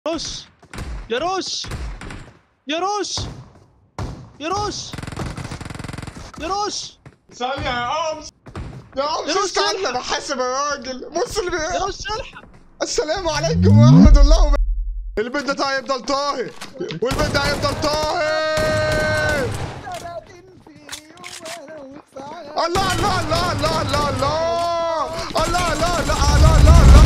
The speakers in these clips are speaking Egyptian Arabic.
روش يا روش يا روش يا روش يا روش ثانية يا أمس يا أمس يا روش استنى الحق. أنا حاسب يا راجل بص اللي يا بي... روش الحق السلام عليكم ورحمة الله وبركاته البيت ده هيفضل طاهي والبيت ده هيفضل طاهي الله الله الله الله الله الله الله الله الله الله الله الله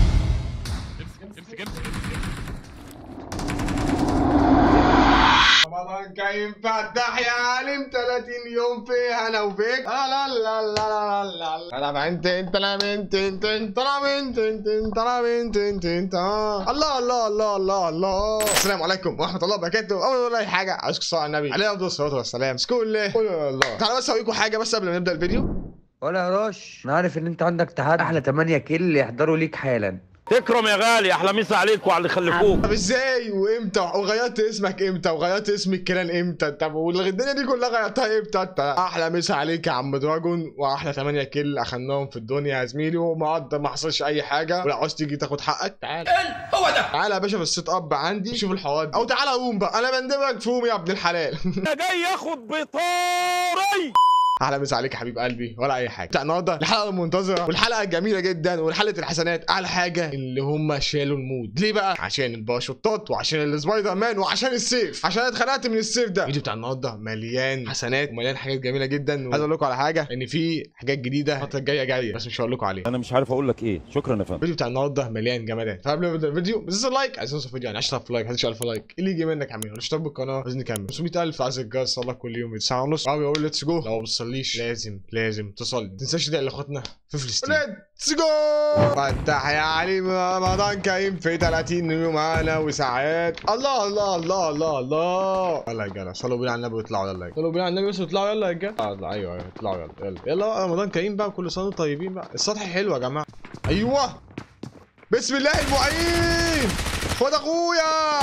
رمضان كريم فتح يا عالم 30 يوم في هنا وفيك لا لا لا لا لا لا انا بنت انت انا بنت انت انت انا بنت انت انت انا بنت انت انت الله الله الله الله الله السلام عليكم ورحمه الله وبركاته اول ولا اي حاجه عايزكم تصلوا على النبي عليه افضل الصلاه والسلام سكول ليه قولوا الله تعالوا بس اوريكم حاجه بس قبل ما نبدا الفيديو ولا يا رش انا عارف ان انت عندك تحدي احلى 8 كيل يحضروا ليك حالا تكرم يا غالي احلى مسا عليك وعلى اللي خلفوك طب ازاي وامتى وغيرت اسمك امتى وغيرت اسم الكلان امتى طب والدنيا دي كلها غيرتها امتى انت احلى مسا عليك يا عم دراجون واحلى 8 كيل اخدناهم في الدنيا يا زميلي وما قد- ما حصلش اي حاجه ولو عاوز تيجي تاخد حقك تعال هو ده تعال يا باشا في السيت اب عندي شوف الحوار ده. او تعالى قوم بقى انا بندمجك فيهم يا ابن الحلال انا جاي اخد بطاري احلى مسا عليك يا حبيب قلبي ولا اي حاجه بتاع النهارده الحلقه المنتظره والحلقه الجميله جدا والحلقه الحسنات اعلى حاجه اللي هم شالوا المود ليه بقى عشان الباراشوتات وعشان السبايدر مان وعشان السيف عشان اتخنقت من السيف ده الفيديو بتاع النهارده مليان حسنات ومليان حاجات جميله جدا عايز اقول لكم على حاجه ان في حاجات جديده الفتره الجايه جايه بس مش هقول لكم عليها انا مش عارف اقول لك ايه شكرا يا فندم الفيديو بتاع النهارده مليان جمالات فقبل ما نبدا الفيديو بس لايك عايزين نوصل فيديو يعني 10000 لايك 11000 لايك إيه اللي يجي منك يا عمي اشترك بالقناه عايزين نكمل 500000 عايز الجاز صلاه كل يوم ساعه ونص اه بيقول ليتس جو لو ما بتصليش لازم لازم تصلي ما تنساش تدعي لاخواتنا في فلسطين ليتس جو فتح يا علي رمضان كريم في 30 يوم انا وساعات الله الله الله الله الله يلا يا رجاله صلوا بينا على النبي واطلعوا يلا يا رجالة. صلوا بينا على النبي بس واطلعوا يلا يا رجاله آه، ايوه ايوه اطلعوا يلا يلا يلا بقى رمضان كريم بقى كل سنه وانتم طيبين بقى السطح حلو يا جماعه ايوه بسم الله المعين خد اخويا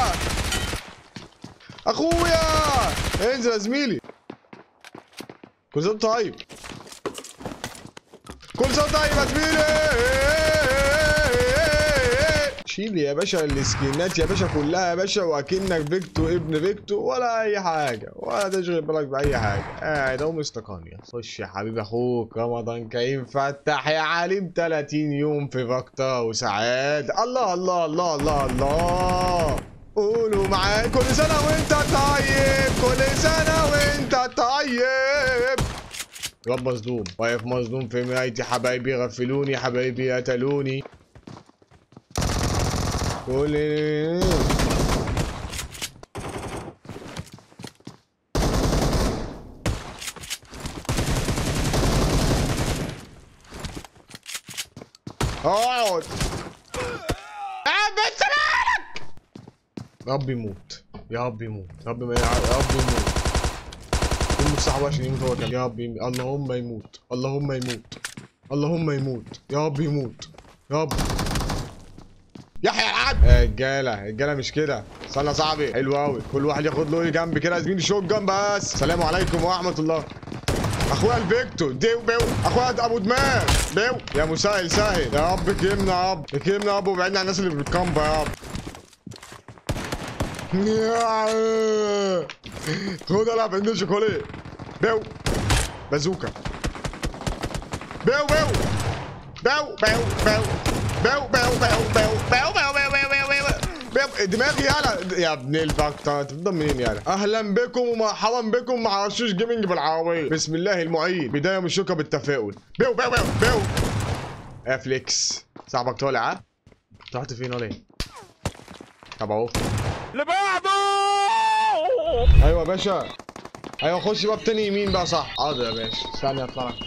اخويا انزل يا زميلي كل سنه وأنت طيب كل سنه وأنت طيب يا زميلي شيل يا باشا السكينات يا باشا كلها يا باشا واكنك فيكتو ابن فيكتو ولا اي حاجه ولا تشغل بالك باي حاجه قاعد اهو مستقانية خش يا حبيب اخوك رمضان كريم فتح يا عليم 30 يوم في فاكتا وساعات الله الله الله الله الله قولوا معايا كل سنه وانت طيب كل سنه وانت طيب رب مظلوم واقف مظلوم في مرايتي حبايبي غفلوني حبايبي قتلوني كل اقعد قاعد بس مالك يا رب يموت يا رب يموت يا رب ما يا رب يموت يموت صاحبه عشان يموت هو كمان يا رب يموت اللهم يموت اللهم يموت اللهم يموت يا رب يموت يا رب يحيى العب يا رجاله رجاله مش كده استنى يا صاحبي حلو قوي كل واحد ياخد له إيه جنب كده يا زميلي شوت جنب بس السلام عليكم ورحمه الله اخويا الفيكتور ديو بيو اخويا ابو دماغ بيو يا مسهل سهل يا رب كرمنا يا رب كرمنا يا رب وبعدنا عن الناس اللي بالكامبا يا رب خد العب عندنا شوكولاته بيو بازوكا بيو بيو بيو بيو بيو بيو بيو بيو بيو بيو بيو بيو بيو بيو بيو بيو دماغي يالا يا ابن الفاكتور انت بتضم منين يالا اهلا بكم ومرحبا بكم مع رشوش جيمنج بالعربيه بسم الله المعين بدايه مشوكه بالتفاؤل بيو بيو بيو بيو افليكس صاحبك طالع ها طلعت فين ولا ايه طب اهو اللي بعده ايوه يا باشا ايوه خش باب تاني يمين بقى صح حاضر يا باشا ثانيه اطلع لك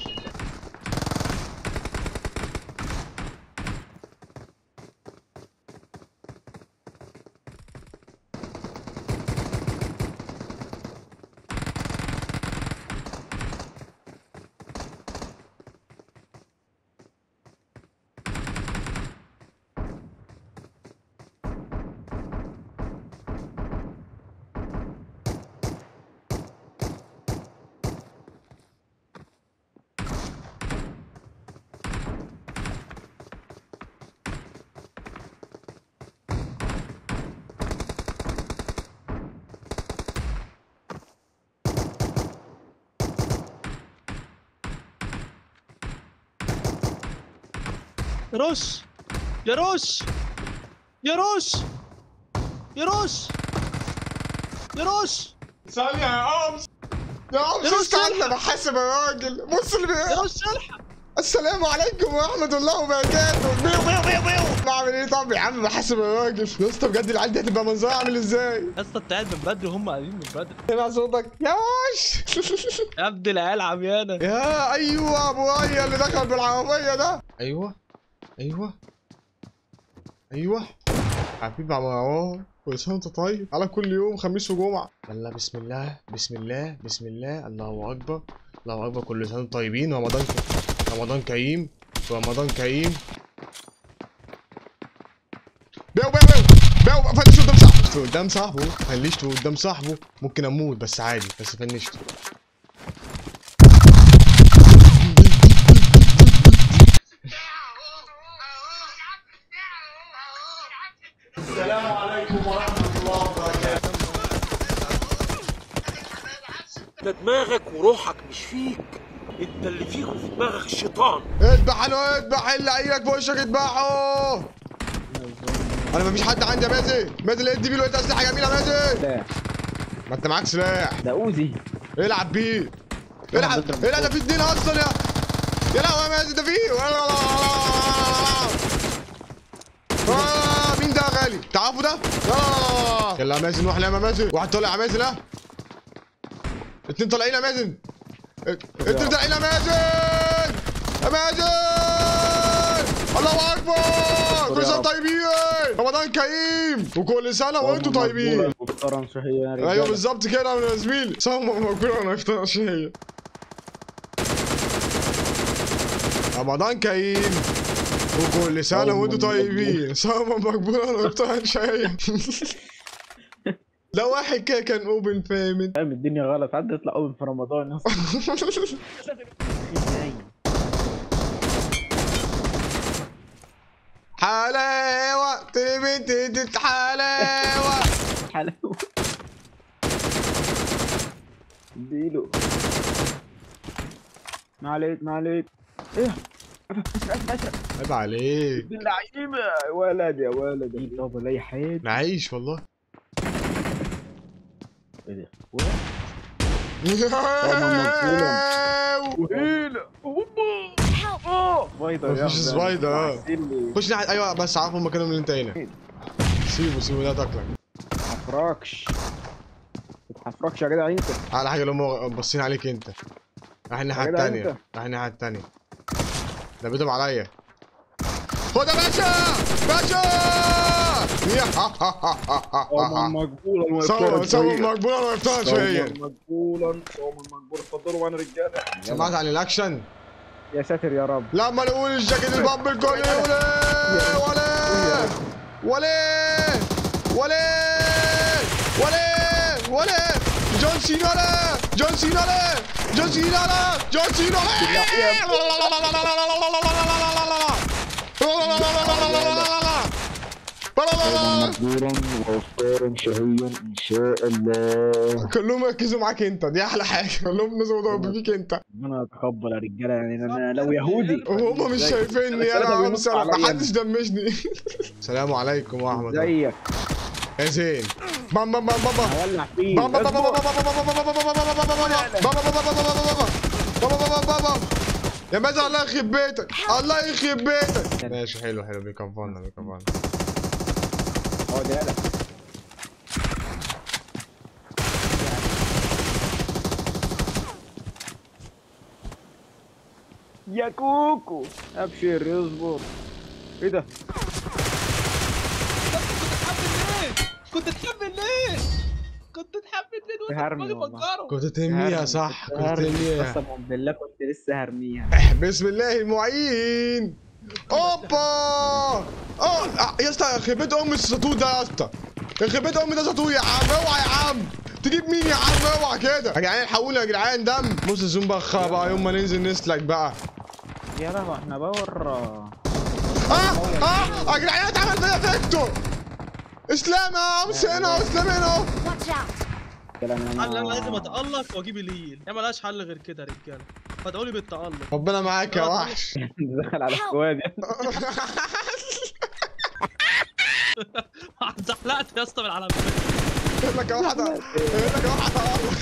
يا روش يا روش يا روش يا روش يا روش ثانية يا أمس يا أمس يا روش استنى الحق. بحاسب يا راجل بص اللي يا بي... روش الحق السلام عليكم ورحمة الله وبركاته بيو بيو بيو بيو بعمل ايه طب يا عم بحاسب يا راجل يا اسطى بجد العيال دي هتبقى منظرها عامل ازاي؟ يا اسطى انت قاعد من بدري وهم قاعدين من بدري سمع صوتك يا وش يا ابني العيال عميانه يا ايوه ابو ريا اللي دخل بالعربيه ده ايوه ايوه ايوه حبيبي عم مروان كل سنه وانت طيب على كل يوم خميس وجمعه الله بسم الله بسم الله بسم الله الله اكبر الله اكبر كل سنه وانتم طيبين رمضان رمضان كريم رمضان كريم بيو بيو بيو بيو فنشته قدام صاحبه قدام صاحبه فنشته قدام صاحبه ممكن اموت بس عادي بس فنشته ده دماغك وروحك مش فيك انت اللي فيك وفي دماغك الشيطان اذبح له اذبح اللي عينك في وشك اذبحه انا مفيش حد عندي يا مازن مازن لقيت دي بيه لقيت اسلحه جميله يا مازن سلاح ما انت معاك سلاح ده اوزي العب بيه العب العب ده في اتنين اصلا يا يا لهوي يا مازن ده فيه آه مين ده يا غالي تعرفوا ده يلا يلا يا مازن واحد يا مازن واحد طالع يا مازن ها اتنين طالعين يا مازن اتنين طالعين يا مازن يا مازن الله اكبر كل سنه طيبين رمضان كريم وكل سنه وانتم طيبين محترم شهية يا رجالة ايوه بالظبط كده يا زميلي صوم مقبول انا افطر شهيه رمضان كريم وكل سنه صوم وانتم مقبول. طيبين صوم مقبول انا افطر شهيه لو واحد كده كان اوبن فاهم فاهم الدنيا غلط عدى يطلع اوبن في رمضان يا اسطى حلاوه تبي تدت حلاوه حلاوة اديله ما عليك ما عليك ايه اسرع اسرع اسرع عيب عليك اللعيبه يا ولد يا ولد ايه طب ولا اي حاجه نعيش والله ايه ده ياو. وهيلا اوبا اه سبايدر يا مفيش أحمد. سبايدر، آه. عسلي. خش ناحيه ايوه بس عارفهم مكانهم اللي انت هنا سيبه سيبه ده تاكلك حفراكش تحفركش يا جدع انت على حاجه اللي هم باصين عليك انت راح الناحيه يا جدع التانية انت. راح الناحيه التانية ده بيدهم عليا خد يا باشا باشا يا صوما مقبولا سووا سووا مقبوله انا وقفتها شويه مقبولا صوما مقبولا اتفضلوا معانا رجاله سمعت عن الاكشن يا ساتر يا رب لما نقول الجاكيت البامب الكل ولا ولا ولا ولا ولا ولا جون سينا لا جون سينا لا جون سينا لا جون سينا لا مقبولا وافطارا شهيا ان شاء الله كلهم ركزوا معاك انت دي احلى حاجه كلهم نزلوا ضربوا فيك انت ربنا يتقبل يا رجاله يعني انا لو يهودي وهم مش شايفيني انا الثلاثة عم بينطوا سلام عليا. محدش دمجني السلام عليكم ورحمه الله زيك يا زين بام بام بام بام بام هولع فيه بام بام بام بام اصبر. بام بام بام يا مازن الله يخرب بيتك الله يخرب بيتك ماشي حلو حلو بيكفرنا بيكفرنا اه ده يالا. يا كوكو ابشر اصبر ايه ده كنت تحمل ليه؟ كنت تحمل ليه؟ هرمي وانت والله. مفكره كنت ترميها صح كنت ترميها قسما بالله كنت لسه هرميها بسم الله المعين اوبا اه يا اسطى يخرب بيت ام السطور ده يا اسطى يخرب بيت ام ده سطور يا عم اوعى يا عم تجيب مين يا عم اوعى كده يا جدعان الحقونا يا جدعان دم بص الزوم بخ بقى يوم ما ننزل نسلك بقى يا لهوي احنا باور اه اه يا جدعان اتعمل فيا فيكتور اسلام اهو هنا اسلام هنا اهو Watch out! انا لازم اتالق واجيب الهيل هي ملهاش حل غير كده يا رجاله فادعوا لي بالتألق ربنا معاك يا وحش دخل على السواد زحلقت يا اسطى من العالم يقول لك يا واحدة يقول لك يا واحدة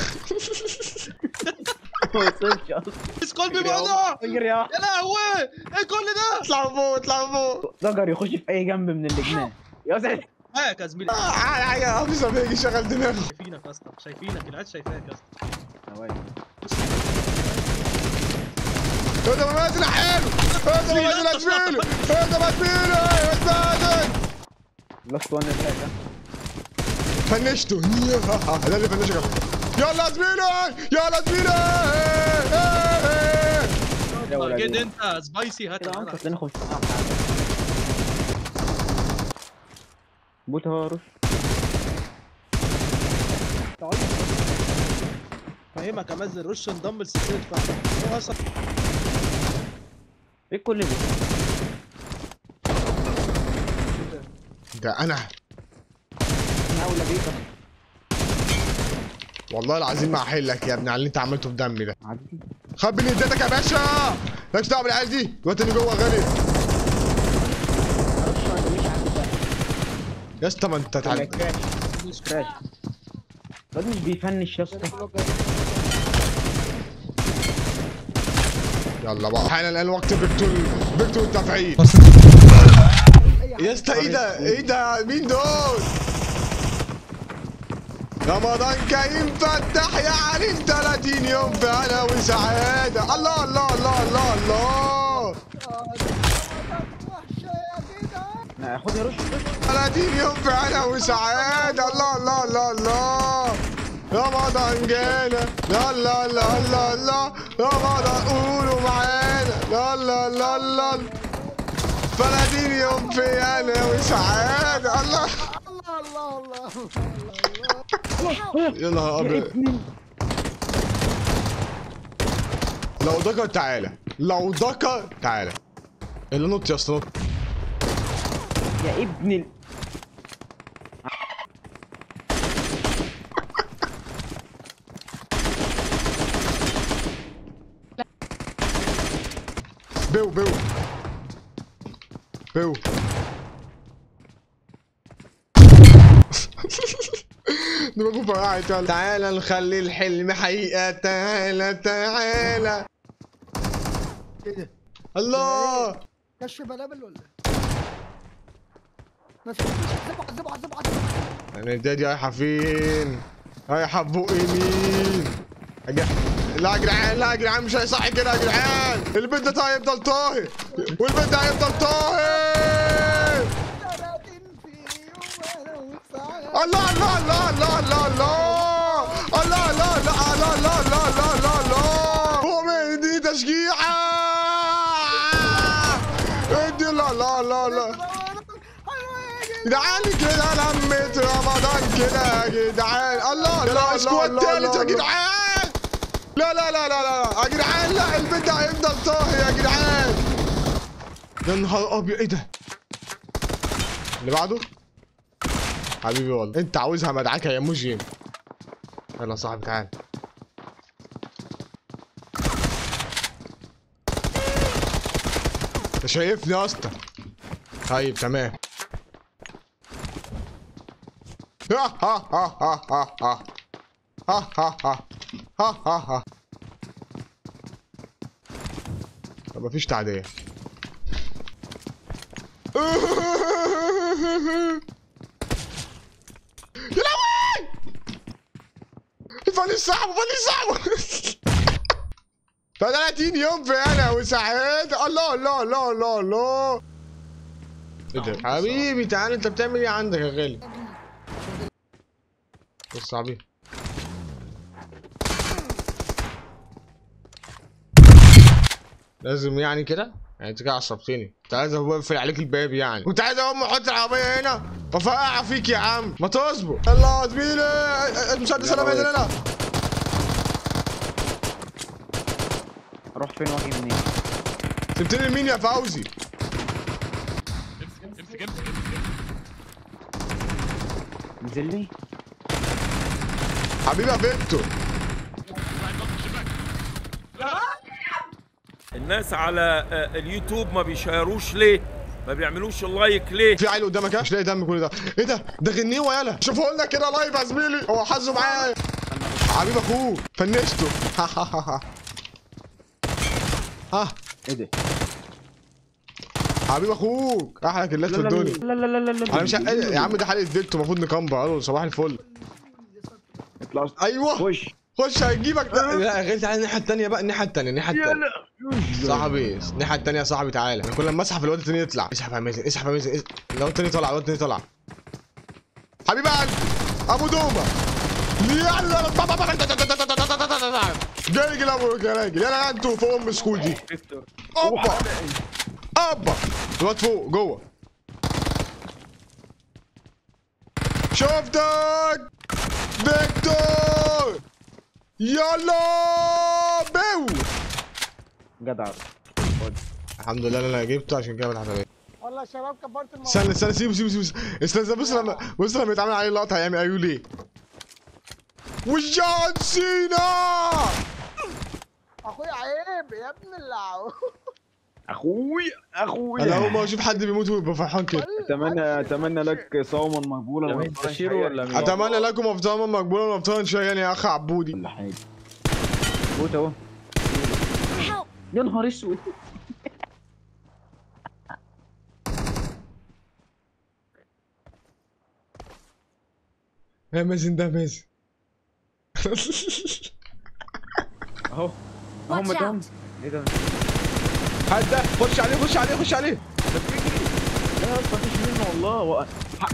ما وصلش اصلا اسكول بمعنى اجري يا يا لهوي ايه كل ده اطلعوا فوق اطلعوا فوق ضجر يخش في اي جنب من اللجنان يا سيدي هاك يا زميلي آه، حاجة حاجة اوفيسر بيجي يشغل دماغه شايفينك يا اسطى شايفينك العيال شايفاك يا اسطى هذا ما مازل حلو هذا ما مازل زميله هذا ما زميله يا استاذ لاست وان اتاك فنشته ده اللي فنشه يلا زميله يلا زميله يا ولد جد انت سبايسي هات كده العيال. انت تلاقينا خمس بوت هارش فاهمك امزل رش انضم لسلسله فهم هو اصلا ايه كل ده؟ ده انا انا اولى بيك والله العظيم ما هحلك يا ابني على اللي انت عملته في دمي ده عدي خبي ندتك يا باشا مالكش دعوه بالعيال دي الوقت اللي جوه غالي يا اسطى ما انت تعال كراش كراش الواد مش بيفنش يا اسطى يلا بقى حان الان وقت فيكتور فيكتور التفعيل يا اسطى ايه ده ايه ده مين دول رمضان كريم فتح يا عليم 30 يوم في هنا وسعاده الله الله الله الله الله لا، خد يا رش رش 30 يوم في هنا وسعاده الله الله الله الله رمضان جانا لا لا لا لا لا رمضان قولوا معانا لا لا لا لا 30 يوم في هنا وسعاده الله يا نهار ابيض لو دكر تعالى لو دكر تعالى اللي نط يا اسطى نط يا ابن ال... بيو بيو بيو دماغه فرقعت يلا تعالى نخلي الحلم حقيقة تعالى تعالى ايه ده؟ الله كشف بلابل ولا ايه؟ نفس زبعة زبعة زبعة انا الدادي رايحة فين؟ رايحة ببق يمين أجا- لا يا جدعان لا يا جدعان مش هيصح كده يا جدعان البنت ده هيفضل طاهي والبنت ده هيفضل طاهي الله الله الله الله الله الله الله الله الله الله الله الله الله الله الله هو من دي تشجيعة ادي الله الله الله الله جدعان كده لمة رمضان كده يا جدعان الله الله الله الله التالت يا جدعان لا لا لا لا لا يا جدعان لا البنت هيفضل طاهي يا جدعان يا نهار ابيض ايه ده اللي بعده حبيبي والله انت عاوزها مدعكه يا موجين يلا يا صاحبي تعال انت شايفني يا اسطى طيب تمام ها ها ها ها ها ها ها ها ها ها ها ها طب مفيش تعدية يا لهوي فاني صعب فاني صعب 30 يوم في انا وسعيد الله الله الله الله الله ايه ده حبيبي تعال انت بتعمل ايه عندك يا غالي بص عبيط لازم يعني كده يعني انت كده عصبتني كنت عايز اقفل عليك الباب يعني كنت عايز اقوم احط العربيه هنا وافقع فيك يا عم ما تصبر يلا يا زميلي المسدس انا باذن الله اروح فين واجي منين سبتني لمين يا فوزي نزل لي حبيبي يا فيكتور الناس على آه، اليوتيوب ما بيشيروش ليه ما بيعملوش اللايك ليه في عيل قدامك ها؟ مش لاقي دم كل ده ايه ده ده غنيوه يالا شوفوا لنا كده لايف يا زميلي هو حظه معايا حبيب اخوه فنشته ها ايه ده حبيب اخوك احلى كلات في الدنيا لا لا لا لا لا انا مش ه- يا عم ده حلقه ديكتو المفروض نكمبر الو صباح الفل اطلع ايوه خش خش هيجيبك ده لا غير تعالى الناحيه الثانيه بقى الناحيه الثانيه الناحيه الثانيه صاحبي الناحيه الثانيه يا صاحبي تعالى انا كل لما اسحب الواد الثاني يطلع اسحب يا مازن اسحب يا مازن اس- الواد الثاني طلع الواد الثاني طلع حبيب قلبي ابو دومه يلا جاي جاي ابو راجل يلا انتوا فوق ام سكودي اوبا اوبا الواد فوق جوه شفتك فيكتور يلا بيو جدع الحمد لله انا جبته عشان كده فتحت عليه والله يا شباب كبرت الموضوع استنى استنى سيبه سيبه سيبه استنى بص لما بص لما يتعمل عليه لقطه هيعمل ايوه ليه وجون سينا اخويا عيب يا ابن اللعو اخوي اخوي انا اول ما اشوف حد بيموت ويبقى فرحان كده اتمنى اتمنى لك صوما مقبولا مين بشير ولا مين؟ اتمنى لكم افضل مقبولا وافضل شيئا يا اخ عبودي ولا حاجه موت اهو يا نهار اسود يا مازن ده مازن اهو اهو Watch مدام out! ايه ده هات ده خش عليه خش عليه خش عليه ده بيجري لا يا اسطى مفيش منه والله و...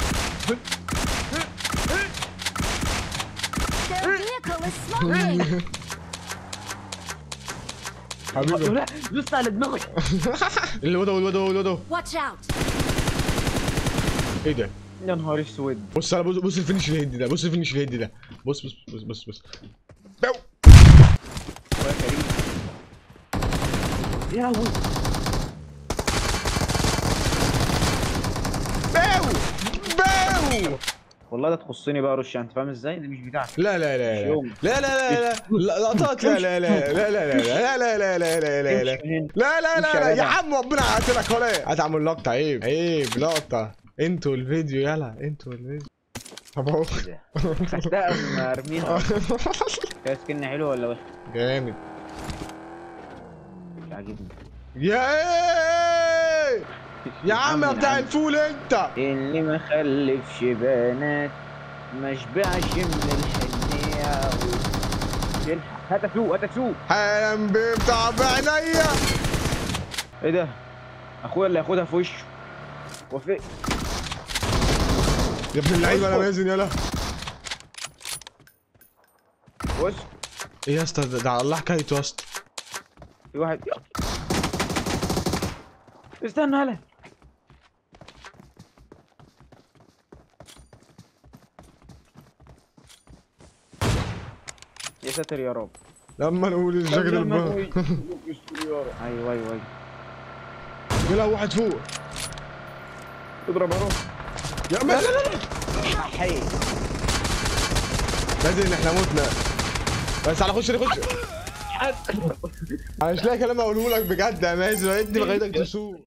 Their vehicle is smoking! حبيبي لا دوست على دماغي الواد اهو الواد اهو الواد اهو Watch out! ايه ده يا نهار اسود بص على بص بص الفينش الهندي ده بص الفينش الهندي ده بص بص بص بص بص بو يا كريم يا لهوي بو بو والله ده تخصني بقى رش انت فاهم ازاي ده مش بتاعك لا لا لا لا يوم. لا لا لا لا لا لقطات لا لا لا لا لا لا لا لا لا لا لا لا لا امشي من هنا. لا لا لا لا امشي يا يا عم ربنا هقتلك ولا هتعمل لقطة عيب عيب لقطة انتوا الفيديو يلا انتوا الفيديو طب اهو خدتها أما ارميها كده سكن حلو ولا وحش جامد مش عاجبني يا ايه يا عم يا بتاع الفول انت اللي ما خلفش بنات ما شبعش من الحنية تلحق هات اسوق هات اسوق حالا بتاع بعينيا ايه ده اخويا اللي هياخدها في وشه وافق يا ابن اللعيبه انا مازن يلا بص ايه يا اسطى ده ده على الله حكايته يا اسطى في واحد استنى هلا يا ساتر يا رب لما نقول الجاكيت لما البقى نقول- ايوه ايوه ايوه يلا واحد فوق اضرب اهو يا مازن حي مازن احنا متنا بس على خش خش انا مش لاقي كلام اقوله لك بجد يا مازن انت بغيتك تسوق